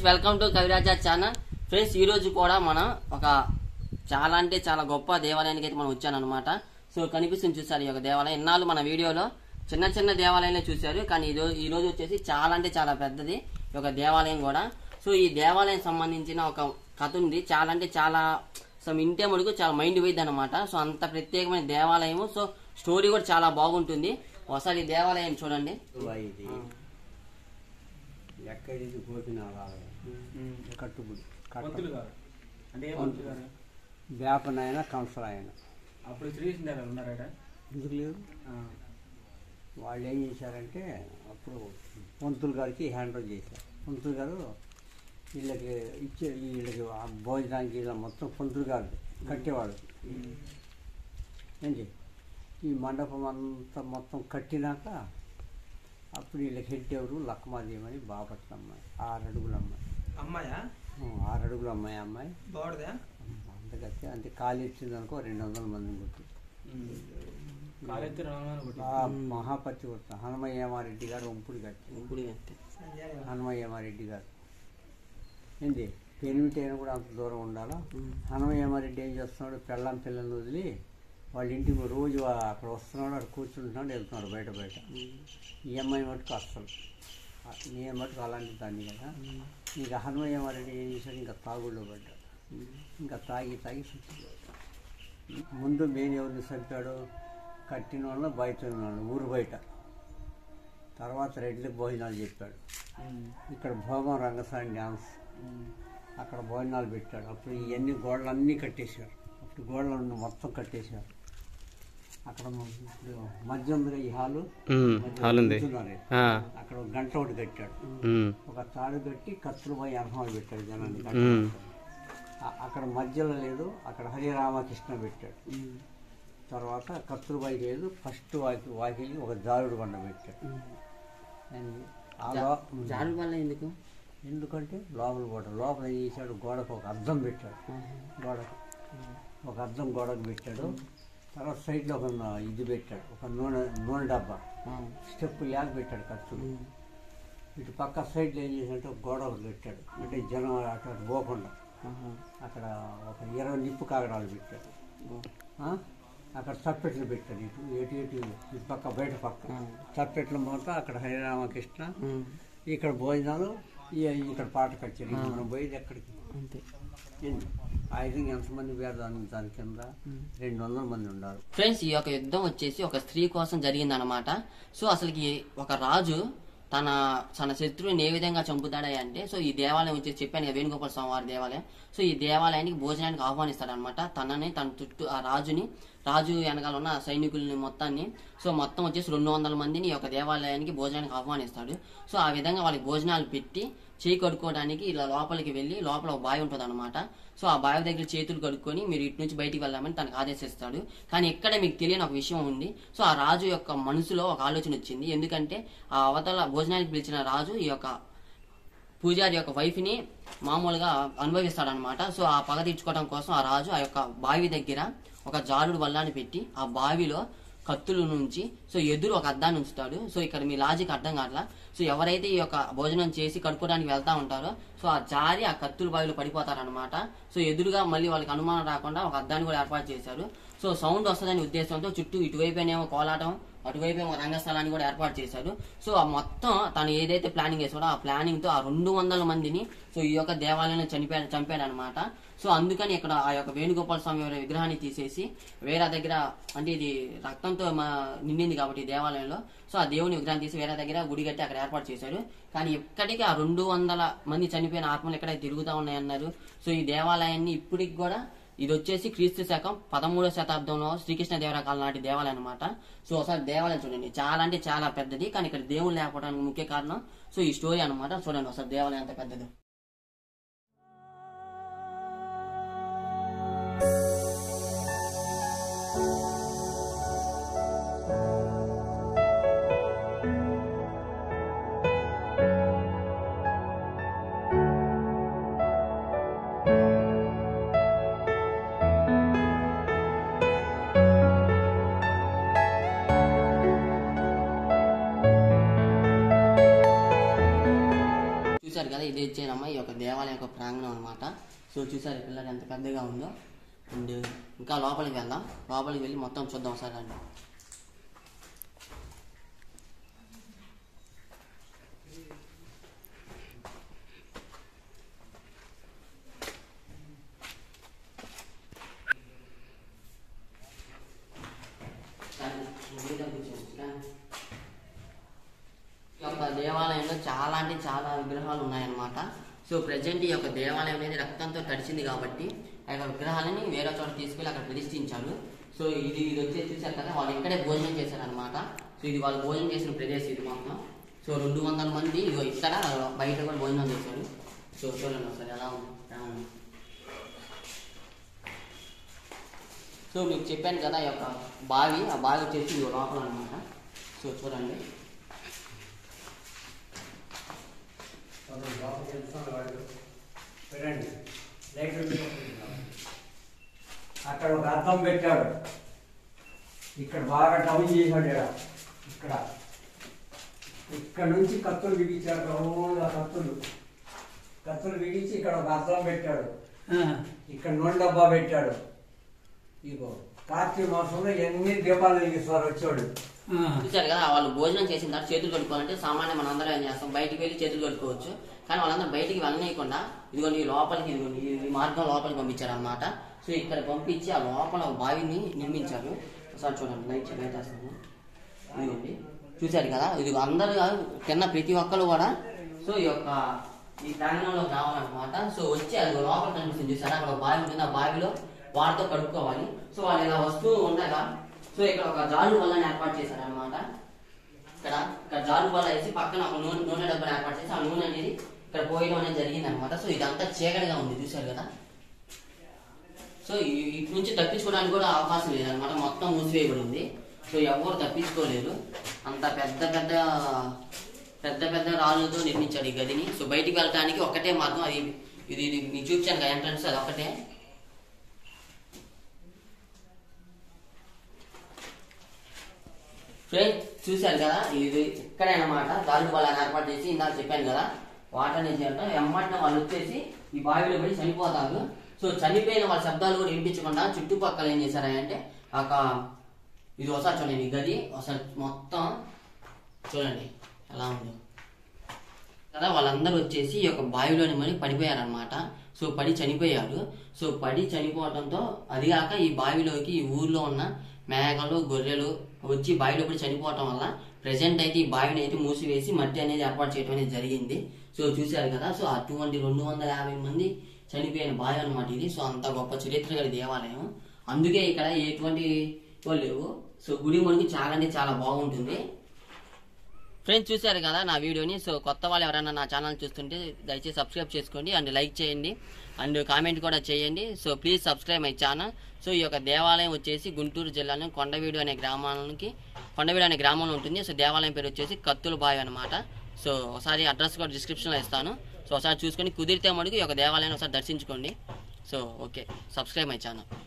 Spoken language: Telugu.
Welcome to Kaviraja channel friends ఈ రోజు కూడా మనం ఒక చాలా అంటే చాలా గొప్ప దేవాలయానికి అయితే మనం వచ్చానమాట సో కనిపిస్తుంది చూసారు ఈ యొక్క దేవాలయం ఇన్నాళ్ళు మన వీడియోలో చిన్న చిన్న దేవాలయాలే చూశారు కానీ ఈ రోజు ఈ రోజు వచ్చేసి చాలా అంటే చాలా పెద్దది ఈ యొక్క దేవాలయం కూడా సో ఈ దేవాలయం సంబంధించిన ఒక కథ ఉంది చాలా అంటే చాలా సో ఇంటే మటుకు చాలా మైండ్ పోయింది అనమాట సో అంత ప్రత్యేకమైన దేవాలయము సో స్టోరీ కూడా చాలా బాగుంటుంది ఒకసారి ఈ దేవాలయం చూడండి ఇది ఎక్కడిది గోపినాథ ఆలయం కట్టుబడి పంతులు గారు అంటే ఏ పంతులు గారు వేపనాయన కంసరాయన అప్పుడు శ్రీకృష్ణ గారు ఉన్నారట ఎందుకు లేదు వాళ్ళు ఏం చేశారంటే అప్పుడు పంతులు గారికి హ్యాండ్ ఓవర్ చేశారు పంతులు గారు వీళ్ళకి ఇచ్చే వీళ్ళకి ఆ భోజనానికి ఇలా మొత్తం పంతులు గారు కట్టేవాడు ఏంటి ఈ మండపం అంతా మొత్తం కట్టినాక అప్పుడు వీళ్ళకి హెడ్ ఎవరు లక్కమాదేమని బాపట్ల అమ్మాయి ఆరు అడుగుల అమ్మాయి అమ్మాయా ఆ, ఆరు అడుగుల అమ్మాయి అమ్మాయి బాగుండదా అంతకತ್ತೆ అంటే ఖాళీ ఇచ్చింది అనుకో రెండు వందల మందిని కొట్టి కాలెత్తి రామాయణ ఒకటి ఆ మహాపతివ్రత హనుమయ్యమారెడ్డి గారు ఒంపుడు కట్టి గుడి అంతే హనుమయ్యమారెడ్డి గారు ఏంది పెనిమిటి అయినా కూడా అంత దూరం ఉండాలా హనుమయ్యమారెడ్డి ఏం చేస్తున్నాడు పెళ్ళం పిల్లల్ని వదిలి వాళ్ళ ఇంటికి రోజు ఆ- అక్కడ వస్తున్నాడు అక్కడ కూర్చుంటున్నాడు వెళ్తున్నాడు బయట బయట ఈ అమ్మాయి మటుకు అస్సలు ఆ, నేను మటుకు అలాంటి దాన్ని కదా ఇంకా హనుమయ్యమారెడ్డి ఏం చేశాడు ఇంకా తాగుళ్ళు పడ్డాడు ఇంకా తాగి తాగి చచ్చిపోయాడు ముందు మెయిన్ ఎవరిని చంపాడు కట్టిన వాళ్ళని బయట ఉన్న వాళ్ళని, ఊరు బయట తర్వాత రెడ్లకు భోజనాలు చెప్పాడు ఇక్కడ భోగం రంగసాని డ్యాన్స్ అక్కడ భోజనాలు పెట్టాడు అప్పుడు ఇవన్నీ గోడలన్నీ కట్టేశారు అప్పుడు గోడలను మొత్తం కట్టేశారు అక్కడ ఇప్పుడు మధ్య ఉందిగా ఈ హాలు మధ్య హాల్ ఉంది. కూర్చున్నారు. ఆ, అక్కడ ఒక గంట ఒకటి కట్టాడు ఉమ్, ఒక తాడు కట్టి కత్తులు పోయి అర్హమాలు పెట్టాడు జనాన్ని ఉమ్, అ- అక్కడ మధ్యలో లేదు అక్కడ హరి రామకృష్ణ పెట్టాడు తర్వాత కత్తులబాయి లేదు ఫస్ట్ వాకి వాకి ఒక జారుడు బండ పెట్టాడు ఏంది? ఆ లో- జాడు వల్ల ఎందుకు ఎందుకంటే లోపల పోవడం లోపల ఏం చేశాడు గోడకు ఒక అద్దం పెట్టాడు గోడకు ఒక అద్దం గోడకు పెట్టాడు తర్వాత సైడ్లో ఒక న- ఇది పెట్టాడు ఒక నూనె నూనె డబ్బా స్టెప్ లేక పెట్టాడు కత్తులు ఇటు పక్క సైడ్లో ఏం చేశాడంటే ఒక గోడ ఒకటి పెట్టాడు అంటే జనం అటు అటు పోకుండా అక్కడ ఒక ఇరవై నిప్పు కాగడాలు పెట్టాడు ఆ? అక్కడ చప్పెట్లు పెట్టాడు ఇటు ఎటు ఇటు ఇటు పక్క బయట పక్క చప్పెట్లు మొత్తం అక్కడ హరిరామకృష్ణ ఇక్కడ భోజనాలు ఈ- ఇక్కడ పాట కచ్చారు మనం పోయేది ఎక్కడికి అంతే ఏంది? ఆ విధంగా ఎంతమంది వేరు దాని దాని కింద రెండు వందల మంది ఉన్నారు ఫ్రెండ్స్ ఈ యొక్క యుద్ధం వచ్చేసి ఒక స్త్రీ కోసం జరిగిందనమాట సో అసలుకి ఒక రాజు తన తన శత్రువుని ఏ విధంగా చంపుతాడా అంటే సో ఈ దేవాలయం వచ్చేసి చెప్పాను కదా వేణుగోపాల స్వామి వారి దేవాలయం సో ఈ దేవాలయానికి భోజనానికి ఆహ్వానిస్తాడనమాట తనని తన చుట్టూ ఆ రాజుని రాజు వెనకాల ఉన్న సైనికుల్ని మొత్తాన్ని సో మొత్తం వచ్చేసి రెండు వందల మందిని ఈ యొక్క దేవాలయానికి భోజనానికి ఆహ్వానిస్తాడు సో ఆ విధంగా వాళ్ళకి భోజనాలు పెట్టి చేయి కడుక్కోవడానికి ఇలా లోపలికి వెళ్ళి లోపల ఒక బావి ఉంటుంది అనమాట సో ఆ బావి దగ్గర చేతులు కడుక్కొని మీరు ఇటు నుంచి బయటికి వెళ్ళామని తనకు ఆదేశిస్తాడు కానీ ఇక్కడ మీకు తెలియని ఒక విషయం ఉంది సో ఆ రాజు యొక్క మనసులో ఒక ఆలోచన వచ్చింది ఎందుకంటే ఆ అవతల భోజనానికి పిలిచిన రాజు ఈ యొక్క పూజారి యొక్క వైఫ్ ని మామూలుగా అనుభవిస్తాడనమాట సో ఆ పగ తీర్చుకోవడం కోసం ఆ రాజు ఆ యొక్క బావి దగ్గర ఒక జారుడు వల్లాన్ని పెట్టి ఆ బావిలో కత్తుల నుంచి సో ఎదురు ఒక అద్దాన్ని ఉంచుతాడు సో ఇక్కడ మీ లాజిక్ అర్థం కావట్లా సో ఎవరైతే ఈ యొక్క భోజనం చేసి కడుక్కోవడానికి వెళ్తా ఉంటారో సో ఆ జారి ఆ కత్తుల బావిలో పడిపోతారనమాట సో ఎదురుగా మళ్ళీ వాళ్ళకి అనుమానం రాకుండా ఒక అద్దాన్ని కూడా ఏర్పాటు చేశారు సో సౌండ్ వస్తుందనే ఉద్దేశంతో చుట్టూ ఇటువైపునేమో కోలాటం అటువైపు ఏమో రంగస్థలాన్ని కూడా ఏర్పాటు చేశారు సో ఆ మొత్తం తను ఏదైతే ప్లానింగ్ చేసాడో ఆ ప్లానింగ్ తో ఆ రెండు వందల మందిని సో ఈ యొక్క దేవాలయంలో చనిపోయాడు చంపాడు అనమాట సో అందుకని ఇక్కడ ఆ యొక్క వేణుగోపాల స్వామి వారి విగ్రహాన్ని తీసేసి వేరే దగ్గర అంటే ఇది రక్తంతో మా నిండింది కాబట్టి ఈ దేవాలయంలో సో ఆ దేవుని విగ్రహాన్ని తీసి వేరే దగ్గర గుడి కట్టి అక్కడ ఏర్పాటు చేశారు కానీ ఇప్పటికీ ఆ రెండు వందల మంది చనిపోయిన ఆత్మలు ఎక్కడ తిరుగుతూ ఉన్నాయన్నారు సో ఈ దేవాలయాన్ని ఇప్పటికి కూడా ఇది వచ్చేసి క్రీస్తు శకం పదమూడవ శతాబ్దంలో శ్రీకృష్ణ దేవరాయ కాలం నాటి దేవాలయం అనమాట సో ఒకసారి దేవాలయం చూడండి చాలా అంటే చాలా పెద్దది కానీ ఇక్కడ దేవుడు లేకపోవడానికి ముఖ్య కారణం సో ఈ స్టోరీ అనమాట చూడండి ఒకసారి దేవాలయం ఎంత పెద్దది చూసారు చూసారు కదా ఇది వచ్చేనమ్మా ఈ యొక్క దేవాలయం యొక్క ప్రాంగణం అనమాట సో చూసారు పిల్లలు ఎంత పెద్దగా ఉందో అండ్ ఇంకా లోపలికి వెళ్దాం లోపలికి వెళ్ళి మొత్తం చూద్దాం ఒకసారి అండి ఈ యొక్క దేవాలయంలో చాలా అంటే చాలా విగ్రహాలు ఉన్నాయన్నమాట సో ప్రజెంట్ ఈ యొక్క దేవాలయం అనేది రక్తంతో తడిచింది కాబట్టి ఆ యొక్క విగ్రహాలని వేరే చోట తీసుకెళ్ళి అక్కడ ప్రతిష్ఠించారు సో ఇది ఇది వచ్చేసి చూసారు కదా వాళ్ళు ఇక్కడే భోజనం చేశారనమాట సో ఇది వాళ్ళు భోజనం చేసిన ప్రదేశం ఇది మొత్తం సో రెండు వందల మంది ఇదిగో ఇక్కడ బయట కూడా భోజనం చేశారు సో చూడండి ఒకసారి ఎలా ఉంది ఎలా ఉంది సో మీకు చెప్పాను కదా ఈ యొక్క బావి ఆ బావి వచ్చేసి ఇదిగో లోపల అనమాట సో చూడండి పెట్టండి లైట్ అక్కడ ఒక అద్దం పెట్టాడు ఇక్కడ బాగా డౌన్ చేశాడు ఈడ. ఇక్కడ ఇక్కడ నుంచి కత్తులు బిగించాడు రోజుగా కత్తులు కత్తులు బిగించి ఇక్కడ ఒక అద్దం పెట్టాడు ఇక్కడ నూనె డబ్బా పెట్టాడు ఇగో కార్తీక మాసంలో ఎన్ని దీపాలు వెలిగిస్తారు వచ్చాడు చూసారు కదా వాళ్ళు భోజనం చేసిన తర్వాత చేతులు కట్టుకోవాలంటే సామాన్య మనం అందరం ఏం చేస్తాం బయటికి వెళ్ళి చేతులు కట్టుకోవచ్చు కానీ వాళ్ళందరూ బయటికి వెళ్ళనీయకుండా ఇదిగో ఈ లోపలికి ఇదిగో ఈ- ఈ మార్గం లోపలికి పంపించారు అనమాట సో ఇక్కడ పంపించి ఆ లోపల ఒక బావిని నిర్మించారు ఒకసారి చూడండి లైట్ లైట్ వేస్తాను ఇదిగోండి చూశారు కదా ఇది అందరు కాదు, కింద ప్రతి ఒక్కరు కూడా సో ఈ యొక్క ఈ ప్రాంగణంలోకి రావాలన్నమాట సో వచ్చి అది లోపల కనిపిస్తుంది చూసారా అక్కడ ఒక బావి ఉంటుంది ఆ బావిలో వాటితో కడుక్కోవాలి సో వాళ్ళు ఇలా వస్తూ ఉండగా సో ఇక్కడ ఒక జాలు వల్లని ఏర్పాటు చేశారన్నమాట ఇక్కడ ఇక్కడ జాలు వల్ల వేసి పక్కన ఒక నూనె నూనె డబ్బాలు ఏర్పాటు చేసి ఆ నూనె అనేది ఇక్కడ పోయడం అనేది జరిగింది అనమాట సో ఇదంతా చీకటిగా ఉంది చూశారు కదా సో ఈ- ఇటు నుంచి తప్పించుకోవడానికి కూడా అవకాశం లేదనమాట మొత్తం మూసివేయబడి ఉంది సో ఎవరు తప్పించుకోలేరు అంత పెద్ద పెద్ద పెద్ద పెద్ద రాళ్ళతో నిర్మించాడు ఈ గదిని సో బయటికి వెళ్ళడానికి ఒకటే మార్గం అది ఇది ఇది మీకు చూపించాను కదా ఎంట్రన్స్ అది ఒకటే ఫ్రెండ్స్ చూశారు కదా ఇది ఇక్కడే అనమాట దారుడు వాళ్ళని ఏర్పాటు చేసి ఇందాక చెప్పాను కదా వాటర్ అనేది అంటే ఎమ్మటిన వాళ్ళు వచ్చేసి ఈ బావిలో పడి చనిపోతారు సో చనిపోయిన వాళ్ళ శబ్దాలు కూడా వినిపించకుండా చుట్టుపక్కల ఏం చేశారంటే ఒక ఇది ఒకసారి చూడండి ఈ గది ఒకసారి మొత్తం చూడండి ఎలా ఉందో కదా వాళ్ళందరూ వచ్చేసి ఈ యొక్క బావిలోని మరి పడిపోయారనమాట సో పడి చనిపోయారు సో పడి చనిపోవడంతో అది కాక ఈ బావిలోకి ఈ ఊర్లో ఉన్న మేకలు గొర్రెలు వచ్చి బావిలో పడి చనిపోవటం వల్ల ప్రజెంట్ అయితే ఈ బావిని అయితే మూసివేసి మట్టి అనేది ఏర్పాటు చేయడం అనేది జరిగింది సో చూశారు కదా సో అటువంటి రెండు వందల యాభై మంది చనిపోయిన బావి అనమాట ఇది సో అంత గొప్ప చరిత్ర గల దేవాలయం అందుకే ఇక్కడ ఎటువంటి వాళ్ళు లేవు సో గుడి మనకి చాలా అంటే చాలా బాగుంటుంది ఫ్రెండ్స్ చూశారు కదా నా వీడియోని సో కొత్త వాళ్ళు ఎవరైనా నా ఛానల్ చూస్తుంటే దయచేసి సబ్స్క్రైబ్ చేసుకోండి అండ్ లైక్ చేయండి అండ్ కామెంట్ కూడా చేయండి so please subscribe my channel so ఈ యొక్క దేవాలయం వచ్చేసి గుంటూరు జిల్లాలో కొండవీడు అనే గ్రామానికి కొండవీడు అనే గ్రామంలో ఉంటుంది సో దేవాలయం పేరు వచ్చేసి కత్తుల బావి అనమాట సో ఒకసారి అడ్రస్ కూడా డిస్క్రిప్షన్లో ఇస్తాను సో ఒకసారి చూసుకొని కుదిరితే మటుకు ఈ యొక్క దేవాలయాన్ని ఒకసారి దర్శించుకోండి so okay subscribe my channel